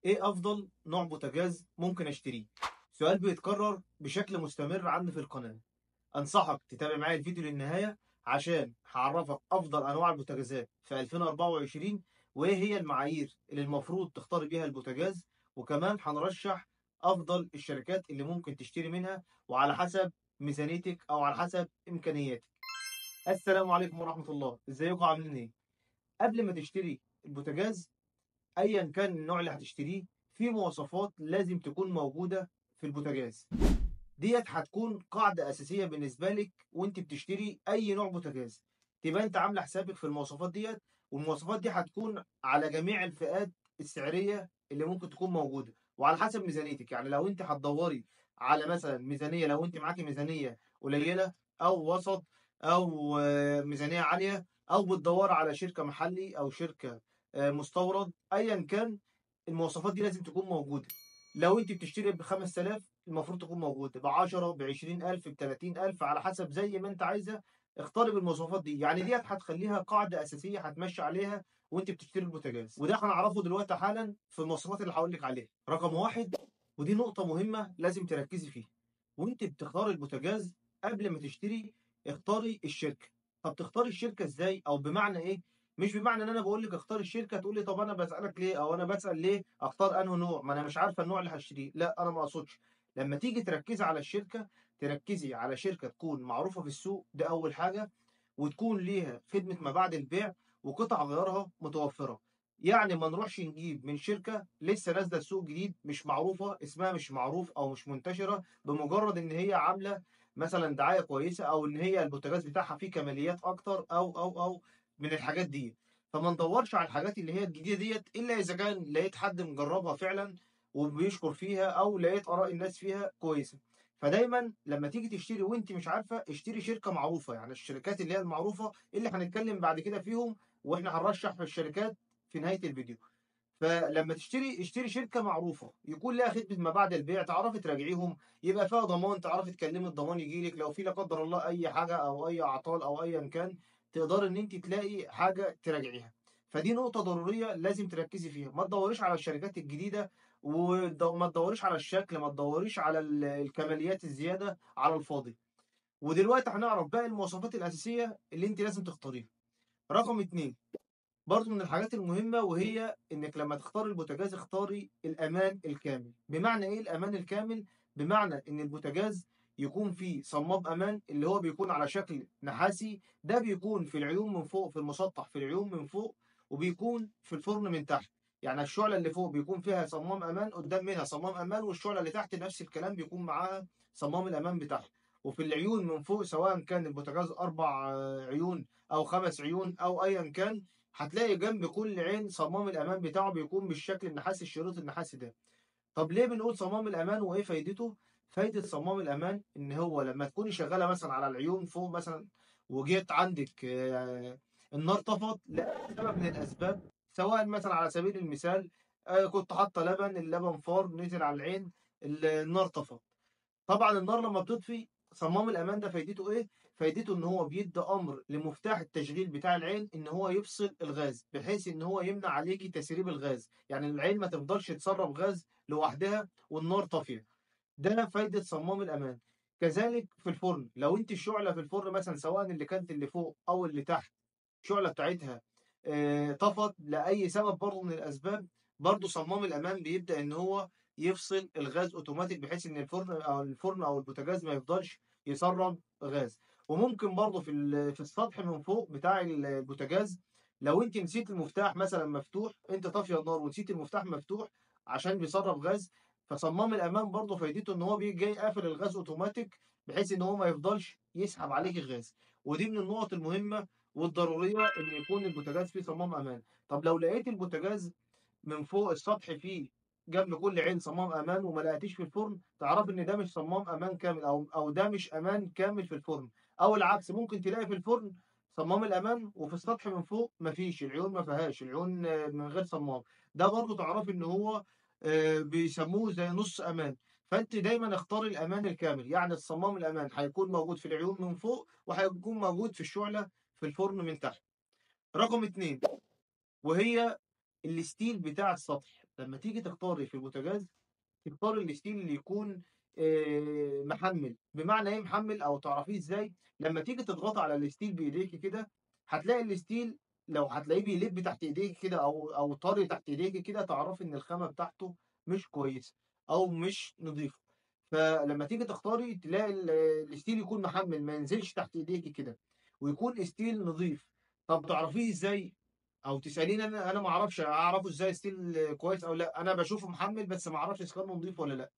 ايه افضل نوع بوتاجاز ممكن اشتريه سؤال بيتكرر بشكل مستمر عندي في القناة انصحك تتابع معايا الفيديو للنهاية عشان هعرفك افضل انواع البوتاجازات في 2024 وايه هي المعايير اللي المفروض تختار بيها البوتاجاز وكمان هنرشح افضل الشركات اللي ممكن تشتري منها وعلى حسب ميزانيتك او على حسب امكانياتك السلام عليكم ورحمة الله ازيكم عاملين ايه قبل ما تشتري البوتاجاز ايا كان النوع اللي هتشتريه في مواصفات لازم تكون موجوده في البوتاجاز ديت هتكون قاعده اساسيه بالنسبه لك وانت بتشتري اي نوع بوتاجاز تبقى انت عامله حسابك في المواصفات ديت والمواصفات دي هتكون على جميع الفئات السعريه اللي ممكن تكون موجوده وعلى حسب ميزانيتك يعني لو انت هتدوري على مثلا ميزانيه لو انت معاكي ميزانيه قليله او وسط او آه، ميزانيه عاليه او بتدور على شركه محلي او شركه آه، مستورد ايا كان المواصفات دي لازم تكون موجوده لو انت بتشتري ب 5000 المفروض تكون موجوده ب 10 ب 20000 ب 30000 على حسب زي ما انت عايزه اختاري بالمواصفات دي يعني ديت هتخليها قاعده اساسيه هتمشي عليها وانت بتشتري البوتاجاز وده هنعرفه دلوقتي حالا في المواصفات اللي هقول لك عليها رقم واحد ودي نقطه مهمه لازم تركزي فيها وانت بتختاري البوتاجاز قبل ما تشتري اختاري الشركه طب تختاري الشركه ازاي او بمعنى ايه مش بمعنى ان انا بقول لك اختار الشركه تقول لي طب انا بسالك ليه او انا بسال ليه اختار انه نوع ما انا مش عارفه النوع اللي هشتريه لا انا ما اقصدش لما تيجي تركزي على الشركه تركزي على شركه تكون معروفه في السوق ده اول حاجه وتكون ليها خدمه ما بعد البيع وقطع غيارها متوفره يعني ما نروحش نجيب من شركه لسه نازله السوق جديد مش معروفه اسمها مش معروف او مش منتشره بمجرد ان هي عامله مثلا دعايه كويسه او ان هي البوتاجاز بتاعها فيه كماليات اكتر او او او من الحاجات دي فما ندورش على الحاجات اللي هي الجديده ديت الا اذا كان لقيت حد مجربها فعلا وبيشكر فيها او لقيت اراء الناس فيها كويسه فدايما لما تيجي تشتري وانت مش عارفه اشتري شركه معروفه يعني الشركات اللي هي المعروفه اللي هنتكلم بعد كده فيهم واحنا هنرشح في الشركات في نهايه الفيديو فلما تشتري اشتري شركه معروفه يكون لها خدمه ما بعد البيع تعرفي تراجعيهم يبقى فيها ضمان تعرفي تكلمي الضمان يجي لك لو في لا قدر الله اي حاجه او اي اعطال او ايا كان تقدر ان انت تلاقي حاجه تراجعيها فدي نقطه ضروريه لازم تركزي فيها ما تدوريش على الشركات الجديده وما تدوريش على الشكل ما تدوريش على ال- الكماليات الزياده على الفاضي ودلوقتي هنعرف باقي المواصفات الاساسيه اللي انت لازم تختاريها رقم اتنين برضو من الحاجات المهمة وهي إنك لما تختاري البوتاجاز اختاري الأمان الكامل بمعنى إيه الأمان الكامل؟ بمعنى إن البوتاجاز يكون فيه صمام أمان اللي هو بيكون على شكل نحاسي ده بيكون في العيون من فوق في المسطح في العيون من فوق وبيكون في الفرن من تحت يعني الشعلة اللي فوق بيكون فيها صمام أمان قدام منها صمام أمان والشعلة اللي تحت نفس الكلام بيكون معاها صمام الأمان بتاعها وفي العيون من فوق سواء كان البوتاجاز أربع آه، عيون أو خمس عيون أو أيا كان هتلاقي جنب كل عين صمام الامان بتاعه بيكون بالشكل النحاسي الشريط النحاسي ده طب ليه بنقول صمام الامان وايه فايدته فايده صمام الامان ان هو لما تكوني شغاله مثلا على العيون فوق مثلا وجيت عندك آه، النار طفت لاي سبب من الاسباب سواء مثلا على سبيل المثال آه، كنت حاطه لبن اللبن فار نزل على العين ال- النار طفت طبعا النار لما بتطفي صمام الامان ده فايدته ايه فايدته ان هو بيدي امر لمفتاح التشغيل بتاع العين ان هو يفصل الغاز بحيث ان هو يمنع عليكي تسريب الغاز يعني العين ما تفضلش تسرب غاز لوحدها والنار طافيه ده فايده صمام الامان كذلك في الفرن لو انت الشعله في الفرن مثلا سواء اللي كانت اللي فوق او اللي تحت الشعله بتاعتها آه، طفت لاي سبب برضه من الاسباب برضه صمام الامان بيبدا ان هو يفصل الغاز اوتوماتيك بحيث ان الفرن او الفرن او البوتاجاز ما يفضلش يسرب غاز وممكن برضه في ال- في السطح من فوق بتاع البوتاجاز لو انت نسيت المفتاح مثلا مفتوح انت طافيه النار ونسيت المفتاح مفتوح عشان بيسرب غاز فصمام الامان برضه فايدته ان هو بيجي جاي قافل الغاز اوتوماتيك بحيث ان هو ما يفضلش يسحب عليك الغاز ودي من النقط المهمه والضروريه ان يكون البوتاجاز فيه صمام امان طب لو لقيت البوتاجاز من فوق السطح فيه جنب كل عين صمام امان وما لقيتيش في الفرن تعرف ان ده مش صمام امان كامل او او ده مش امان كامل في الفرن او العكس ممكن تلاقي في الفرن صمام الامان وفي السطح من فوق مفيش العيون ما فيهاش العيون آه، من غير صمام ده برضو تعرف ان هو آه، بيسموه زي نص امان فانت دايما اختار الامان الكامل يعني الصمام الامان هيكون موجود في العيون من فوق وهيكون موجود في الشعله في الفرن من تحت رقم اتنين وهي الستيل بتاع السطح لما تيجي تختاري في البوتاجاز تختاري الستيل اللي يكون آه، محمل بمعنى ايه محمل او تعرفيه ازاي لما تيجي تضغطي على الستيل بايديك كده هتلاقي الستيل لو هتلاقيه بيلف تحت ايديك كده او او طري تحت ايديك كده تعرفي ان الخامه بتاعته مش كويسه او مش نظيفه فلما تيجي تختاري تلاقي ال- الستيل يكون محمل ما ينزلش تحت ايديك كده ويكون ستيل نظيف طب تعرفيه ازاي او تساليني انا انا ما اعرفش اعرفه ازاي ستيل كويس او لا انا بشوفه محمل بس ما اعرفش اذا كان نظيف ولا لا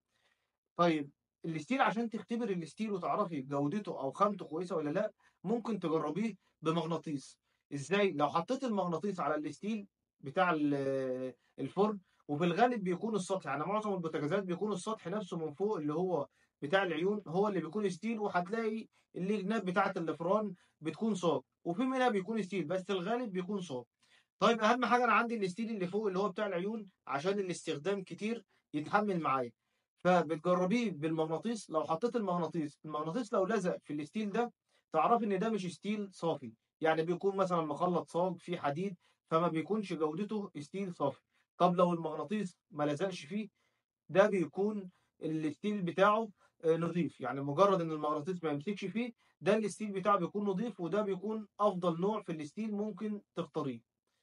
طيب الستيل عشان تختبر الستيل وتعرفي جودته او خامته كويسه ولا لا ممكن تجربيه بمغناطيس ازاي لو حطيت المغناطيس على الستيل بتاع ال- الفرن وفي الغالب بيكون السطح يعني معظم البوتاجازات بيكون السطح نفسه من فوق اللي هو بتاع العيون هو اللي بيكون ستيل وهتلاقي الجناب بتاعه الفران بتكون صاج وفي منها بيكون ستيل بس الغالب بيكون صاج طيب اهم حاجه انا عندي الستيل اللي فوق اللي هو بتاع العيون عشان الاستخدام كتير يتحمل معايا فبتجربيه بالمغناطيس لو حطيت المغناطيس المغناطيس لو لزق في الستيل ده تعرف ان ده مش ستيل صافي يعني بيكون مثلا مخلط صاج فيه حديد فما بيكونش جودته ستيل صافي طب لو المغناطيس ما لزقش فيه ده بيكون الستيل بتاعه آه، نظيف يعني مجرد ان المغناطيس ما يمسكش فيه ده الستيل بتاعه بيكون نظيف وده بيكون افضل نوع في الستيل ممكن تختاريه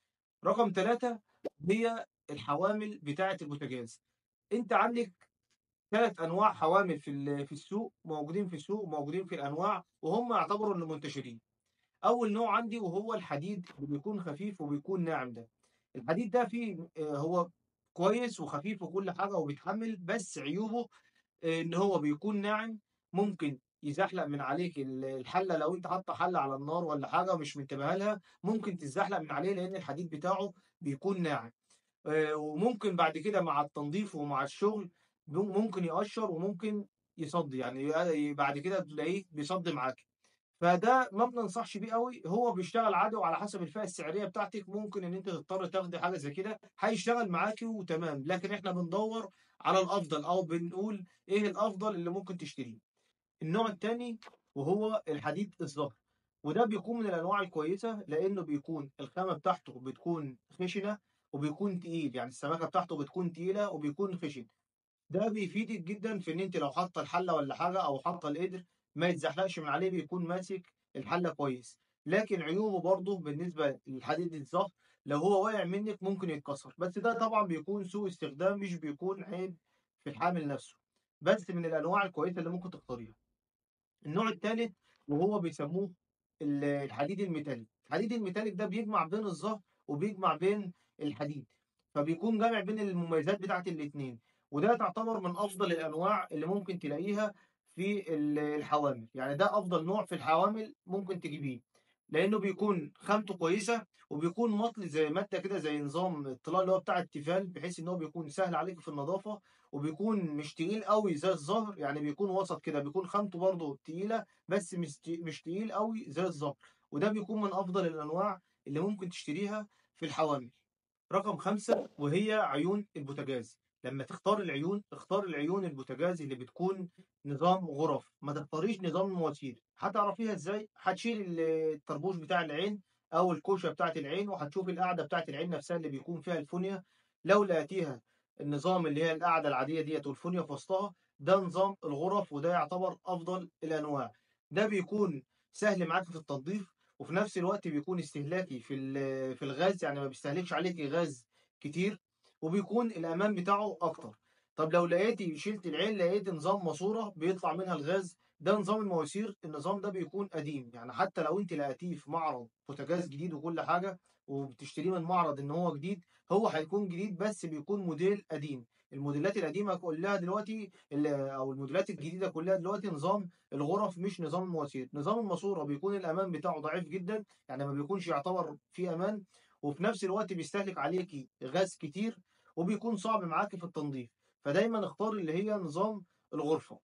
رقم ثلاثة هي الحوامل بتاعة البوتاجاز انت عندك ثلاث انواع حوامل في ال- في السوق موجودين في السوق وموجودين في الانواع وهم يعتبروا انه منتشرين اول نوع عندي وهو الحديد اللي بيكون خفيف وبيكون ناعم ده الحديد ده فيه آه، هو كويس وخفيف وكل حاجه وبيتحمل بس عيوبه آه، ان هو بيكون ناعم ممكن يزحلق من عليك ال- الحله لو انت حاطه حله على النار ولا حاجه ومش منتبه لها ممكن تتزحلق من عليه لان الحديد بتاعه بيكون ناعم آه، وممكن بعد كده مع التنظيف ومع الشغل مم- ممكن يقشر وممكن يصدي يعني ي- بعد كده تلاقيه بيصدي معاك فده ما بننصحش بيه قوي هو بيشتغل عادي وعلى حسب الفئه السعريه بتاعتك ممكن ان انت تضطر تاخدي حاجه زي كده هيشتغل معاكي وتمام لكن احنا بندور على الافضل او بنقول ايه الافضل اللي ممكن تشتريه النوع الثاني وهو الحديد الظهر وده بيكون من الانواع الكويسه لانه بيكون الخامه بتاعته بتكون خشنه وبيكون تقيل يعني السمكه بتاعته بتكون تقيله وبيكون خشن ده بيفيدك جدا في ان انت لو حاطه الحله ولا حاجه او حاطه القدر ما يتزحلقش من عليه بيكون ماسك الحله كويس لكن عيوبه برضه بالنسبه للحديد الظهر لو هو واقع منك ممكن يتكسر بس ده طبعا بيكون سوء استخدام مش بيكون عيب في الحامل نفسه بس من الانواع الكويسه اللي ممكن تختاريها النوع الثالث وهو بيسموه ال- الحديد الميتاليك الحديد الميتاليك ده بيجمع بين الظهر وبيجمع بين الحديد فبيكون جامع بين المميزات بتاعت الاتنين وده تعتبر من افضل الانواع اللي ممكن تلاقيها في ال- الحوامل يعني ده افضل نوع في الحوامل ممكن تجيبيه لانه بيكون خامته كويسه وبيكون مطلي زي ماده كده زي نظام الطلاء اللي هو بتاع التيفال بحيث ان هو بيكون سهل عليك في النظافه وبيكون مش تقيل قوي زي الظهر يعني بيكون وسط كده بيكون خامته برضه تقيله بس مش تي- مش تقيل قوي زي الظهر وده بيكون من افضل الانواع اللي ممكن تشتريها في الحوامل رقم خمسة وهي عيون البوتاجاز لما تختار العيون اختار العيون البوتاجاز اللي بتكون نظام غرف ما تختاريش نظام مواسير هتعرفيها ازاي هتشيل ال- الطربوش بتاع العين او الكوشه بتاعت العين وهتشوف القاعده بتاعت العين نفسها اللي بيكون فيها الفونيا لو لقيتيها النظام اللي هي القاعده العاديه ديت والفونيا في وسطها ده نظام الغرف وده يعتبر افضل الانواع ده بيكون سهل معاك في التنظيف وفي نفس الوقت بيكون استهلاكي في ال- في الغاز يعني ما بيستهلكش عليك غاز كتير وبيكون الامان بتاعه اكتر طب لو لقيتي شلت العين لقيت نظام ماسوره بيطلع منها الغاز ده نظام المواسير النظام ده بيكون قديم يعني حتى لو انت لقيتيه في معرض بوتاجاز جديد وكل حاجه وبتشتريه من معرض ان هو جديد هو هيكون جديد بس بيكون موديل قديم الموديلات القديمه كلها دلوقتي ال- او الموديلات الجديده كلها دلوقتي نظام الغرف مش نظام المواسير نظام الماسوره بيكون الامان بتاعه ضعيف جدا يعني ما بيكونش يعتبر فيه امان وفي نفس الوقت بيستهلك عليكي غاز كتير وبيكون صعب معاكي في التنظيف فدايما اختار اللي هي نظام الغرفه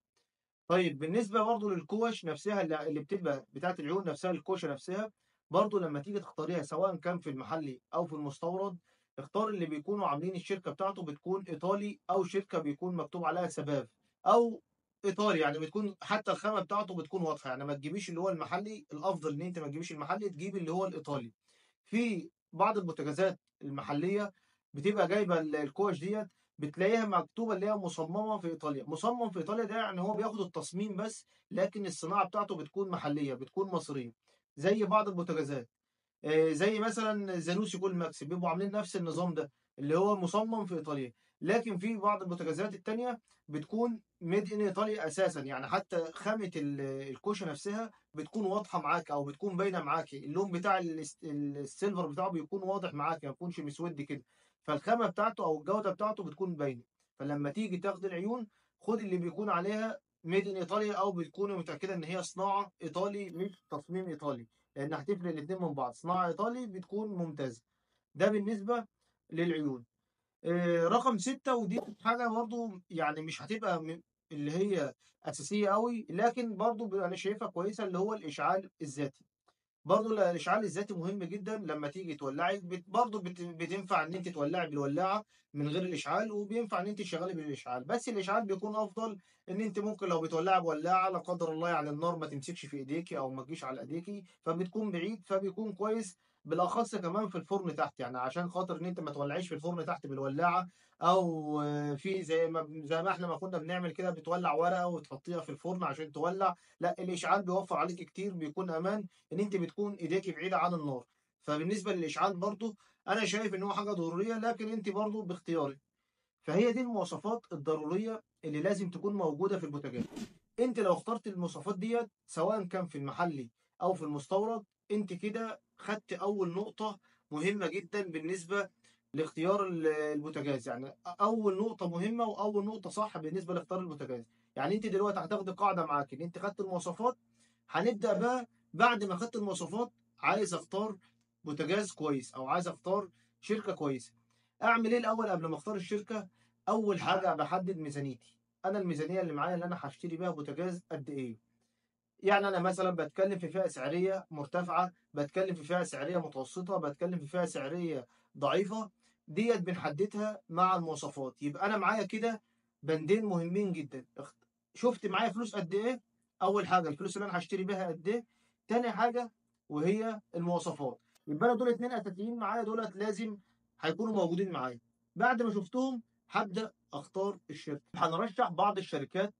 طيب بالنسبه برضو للكوش نفسها اللي اللي بتبقى بتاعت العيون نفسها الكوشه نفسها برضو لما تيجي تختاريها سواء كان في المحلي او في المستورد اختار اللي بيكونوا عاملين الشركه بتاعته بتكون ايطالي او شركه بيكون مكتوب عليها سباف او ايطالي يعني بتكون حتى الخامه بتاعته بتكون واضحه يعني ما تجيبيش اللي هو المحلي الافضل ان انت ما تجيبيش المحلي تجيبي اللي هو الايطالي في بعض البوتاجازات المحليه بتبقى جايبه ال- الكوش ديت بتلاقيها مكتوبه اللي هي مصممه في ايطاليا مصمم في ايطاليا ده يعني هو بياخد التصميم بس لكن الصناعه بتاعته بتكون محليه بتكون مصريه زي بعض البوتاجازات آه، زي مثلا زانوسي كول ماكس بيبقوا عاملين نفس النظام ده اللي هو مصمم في ايطاليا لكن في بعض البوتاجازات التانية بتكون ميد ان ايطاليا اساسا يعني حتى خامة ال- الكوشة نفسها بتكون واضحة معاك او بتكون باينة معاك اللون بتاع الس- السيلفر بتاعه بيكون واضح معاك ما بيكونش مسود كده فالخامة بتاعته او الجودة بتاعته بتكون باينة فلما تيجي تاخد العيون خد اللي بيكون عليها ميد ان ايطاليا او بتكون متأكدة ان هي صناعة ايطالي مش تصميم ايطالي لان هتفرق الاتنين من بعض صناعة ايطالي بتكون ممتازة ده بالنسبة للعيون آه، رقم ستة ودي حاجة برضو يعني مش هتبقى م- اللي هي أساسية قوي لكن برضو ب- أنا شايفها كويسة اللي هو الإشعال الذاتي برضو ال- الإشعال الذاتي مهم جدا لما تيجي تولعي بت- برضو بت- بتنفع إن أنت تولعي بالولاعة من غير الإشعال وبينفع إن أنت تشغلي بالإشعال بس الإشعال بيكون أفضل إن أنت ممكن لو بتولعي بولاعة لا قدر الله يعني النار ما تمسكش في إيديكي أو ما تجيش على إيديكي فبتكون بعيد فبيكون كويس بالاخص كمان في الفرن تحت يعني عشان خاطر ان انت ما تولعيش في الفرن تحت بالولاعه او آه، في زي ما زي ما احنا ما كنا بنعمل كده بتولع ورقه وتحطيها في الفرن عشان تولع لا الاشعال بيوفر عليك كتير بيكون امان ان انت بتكون ايديك بعيده عن النار فبالنسبه للاشعال برضو انا شايف ان هو حاجه ضروريه لكن انت برضو باختيارك فهي دي المواصفات الضروريه اللي لازم تكون موجوده في البوتاجاز انت لو اخترت المواصفات ديت سواء كان في المحلي او في المستورد انت كده خدت اول نقطة مهمة جدا بالنسبة لاختيار ال- البوتاجاز يعني اول نقطة مهمة واول نقطة صح بالنسبة لاختيار البوتاجاز يعني انت دلوقتي هتاخدي قاعدة معاك ان انت خدت المواصفات هنبدأ بقى بعد ما خدت المواصفات عايز اختار بوتاجاز كويس او عايز اختار شركة كويسة اعمل ايه الاول قبل ما اختار الشركة اول حاجة بحدد ميزانيتي انا الميزانية اللي معايا اللي انا هشتري بيها بوتاجاز قد ايه يعني انا مثلا بتكلم في فئه سعريه مرتفعه بتكلم في فئه سعريه متوسطه بتكلم في فئه سعريه ضعيفه ديت بنحددها مع المواصفات يبقى انا معايا كده بندين مهمين جدا اخت- شفت معايا فلوس قد ايه اول حاجه الفلوس اللي انا هشتري بيها قد ايه تاني حاجه وهي المواصفات يبقى انا دول اتنين اساسيين معايا دولت لازم هيكونوا موجودين معايا بعد ما شفتهم هبدا اختار الشركه هنرشح بعض الشركات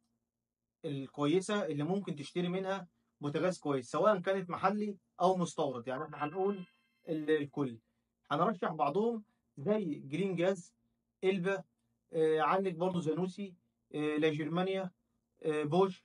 الكويسه اللي ممكن تشتري منها بوتاجاز كويس سواء كانت محلي او مستورد يعني احنا هنقول ال- الكل هنرشح بعضهم زي جرين جاز إلبا آه، عندك برضو زانوسي آه، لا جرمانيا آه، بوش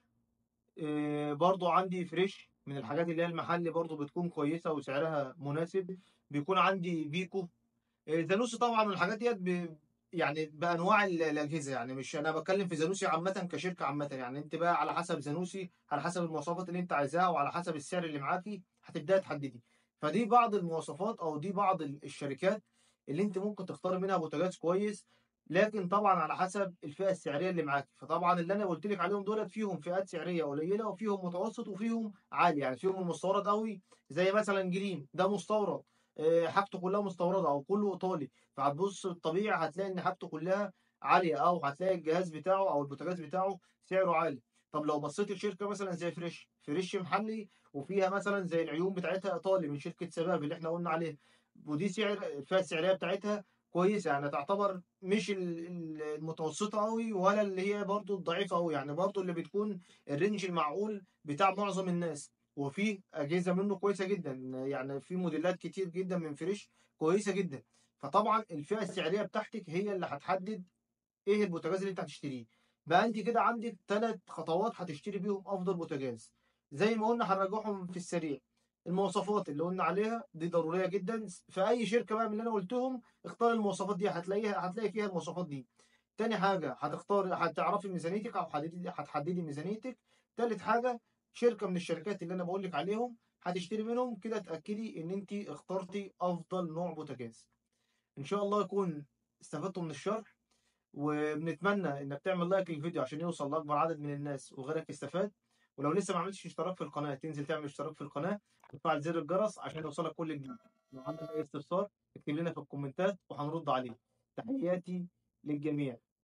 آه، برضو عندي فريش من الحاجات اللي هي المحلي برضو بتكون كويسة وسعرها مناسب بيكون عندي بيكو آه، زانوسي طبعا والحاجات ديت ب... يعني بانواع ال- الاجهزه يعني مش انا بتكلم في زانوسي عامه كشركه عامه يعني انت بقى على حسب زانوسي على حسب المواصفات اللي انت عايزاها وعلى حسب السعر اللي معاكي هتبداي تحددي فدي بعض المواصفات او دي بعض ال- الشركات اللي انت ممكن تختار منها بوتاجاز كويس لكن طبعا على حسب الفئه السعريه اللي معاك فطبعا اللي انا قلت لك عليهم دولت فيهم فئات سعريه قليله وفيهم متوسط وفيهم عالي يعني فيهم المستورد قوي زي مثلا جرين ده مستورد آه، حاجته كلها مستورده او كله ايطالي فهتبص الطبيعي هتلاقي ان حاجته كلها عاليه او هتلاقي الجهاز بتاعه او البوتاجاز بتاعه سعره عالي طب لو بصيت لشركه مثلا زي فريش فريش محلي وفيها مثلا زي العيون بتاعتها ايطالي من شركه سباب اللي احنا قلنا عليها ودي سعر الفئه السعريه بتاعتها كويسه يعني تعتبر مش ال- ال- المتوسطه قوي ولا اللي هي برضو الضعيفه قوي يعني برضو اللي بتكون الرينج المعقول بتاع معظم الناس وفي اجهزه منه كويسه جدا يعني في موديلات كتير جدا من فريش كويسه جدا فطبعا الفئه السعريه بتاعتك هي اللي هتحدد ايه البوتاجاز اللي انت هتشتريه بقى انت كده عندك ثلاث خطوات هتشتري بيهم افضل بوتاجاز زي ما قلنا هنراجعهم في السريع المواصفات اللي قلنا عليها دي ضروريه جدا في اي شركه بقى من اللي انا قلتهم اختار المواصفات دي هتلاقيها هتلاقي فيها المواصفات دي تاني حاجه هتختار هتعرفي ميزانيتك او هتحددي هتحددي ميزانيتك تالت حاجه شركه من الشركات اللي انا بقول لك عليهم هتشتري منهم كده تاكدي ان انت اخترتي افضل نوع بوتاجاز ان شاء الله يكون استفدتوا من الشرح وبنتمنى انك تعمل لايك للفيديو عشان يوصل لاكبر عدد من الناس وغيرك يستفاد ولو لسه ما عملتش اشتراك في القناه تنزل تعمل اشتراك في القناه وتفعل زر الجرس عشان يوصلك كل جديد لو عندك اي استفسار اكتب لنا في الكومنتات وهنرد عليه تحياتي للجميع